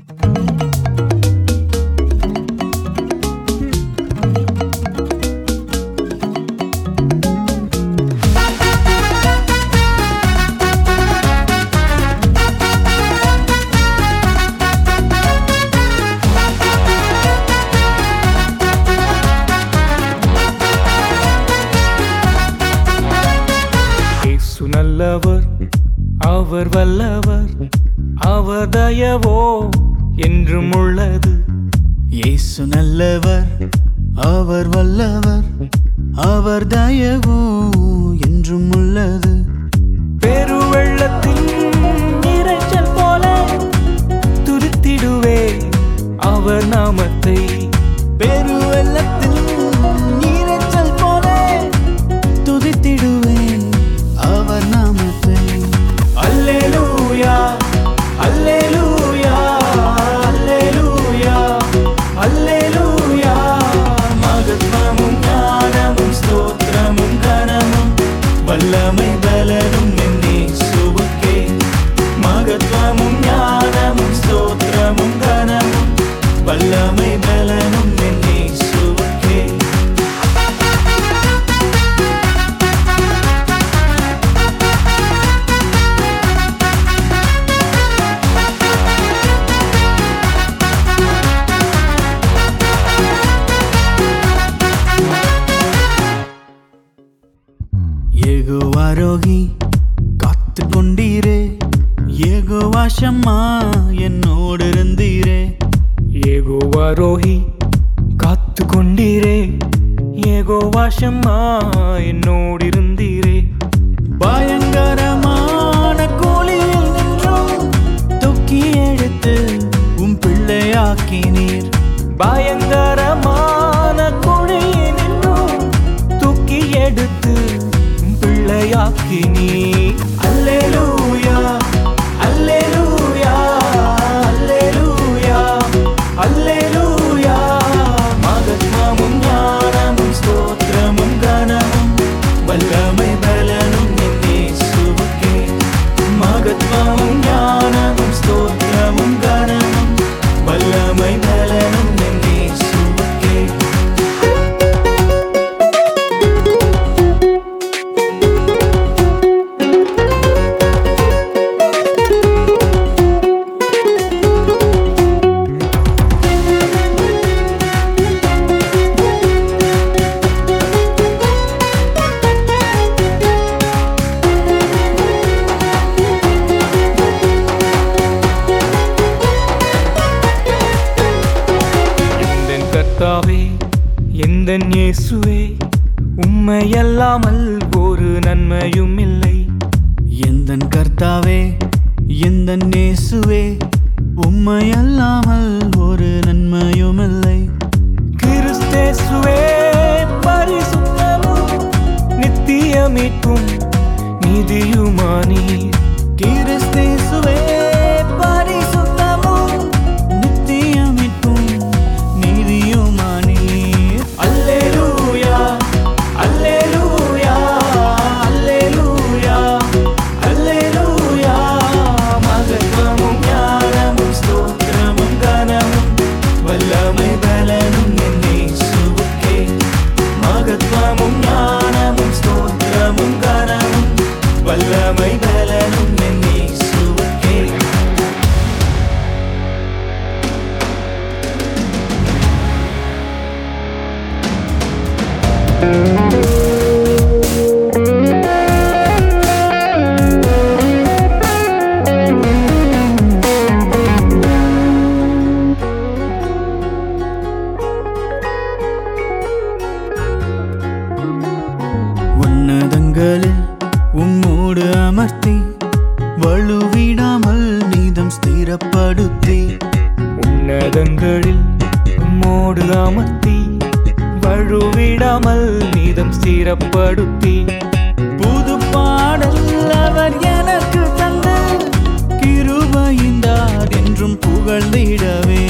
இயேசு நல்லவர் அவர் வல்லவர் அவர் தயவோ என்றும் உள்ளது இயேசு நல்லவர் அவர் வல்லவர் அவர் தயவோ என்றும் உள்ளது பெருவெள்ளத்தின் இரைச்சல் போல துதித்திடுவே அவர் நாமத்தை பெருவெள்ளத்தில் நீரச்சல் போல துதித்திடுவேன் அவர் நாமத்தை அல்லேலூயா அல்லேலூயா அல்லேலூயா அல்லேலூயா மகத்வமும் ஞானமும் ஸ்தோத்திரமும் கனமும் வல்லமை பலனும் என்னே சுவுக்கே மகத்வமும் ஞானமும் ஸ்தோத்திரமும் கனமும் வல்லமை பலனும் என்னே சுவுக்கே ஏகோவாரோகி காத்து கொண்டீரே ஏகோவாஷம்மா என்னோடு இருந்தீரே ஏகோவாரோஹி காத்து கொண்டீரே ஏகோ வாஷம்மா என்னோடிருந்தீரே பயங்கரமான கூலியில் நின்றும் தூக்கி எடுத்து உம் பிள்ளையாக்கினீர் பயங்கரமான குழியினின்றும் தூக்கி எடுத்து உம் பிள்ளையாக்கி நீ அல்லேலூயா அல்லேலூயா அல்லேலூயா அல்லேலூயா மகத்வமும் ஞானமும் ஸ்தோத்திரமும் கனமும் வல்லமை பலனும் என்னே சுவுக்கே மகத்வமும் ஞானமும் ஸ்தோத்திரமும் கனமும் வல்லமை பலனும் என்னே சுவுக்கே எந்தன் கர்த்தாவே எந்தன் இயேசுவே உம்மையல்லாமல் ஒரு நன்மையும் இல்லை எந்தன் கர்த்தாவே எந்தன் நேசுவே உம்மை அல்லாமல் ஒரு நன்மையுமில்லை கிறிஸ்தேசுவே பரிசுத்தமும் நித்திய மீட்பும் நீதியுமானீர் கிறிஸ்தேசுவே பரிசுத்தமும் நித்தியமிட்டும் நீதியுமானீர் அல்லேலூயா அல்லேலூயா அல்லேலூயா அல்லேலூயா மகத்துவமும் ஞானமும் ஸ்தோத்திரமும் கனமும் வல்லமை பலனும் என்னே சுவுக்கே மகத்துவமும் ஞானமும் ஸ்தோத்திரமும் கனமும் வல்லமை பலனும் என்னே சுவுக்கே உன்னதங்களில் உம்மோடு அமர்த்தி வலுவிடாமல் நீதம் ஸ்திரப்படுத்தி உன்னதங்களில் உம்மோடு அமர்த்தி வழுவிடாமல் நீதம் ஸ்திரப்படுத்தி புது பாடல் அவர் எனக்கு தந்த கிருபைந்தார் என்றும் புகழ்ந்திடவே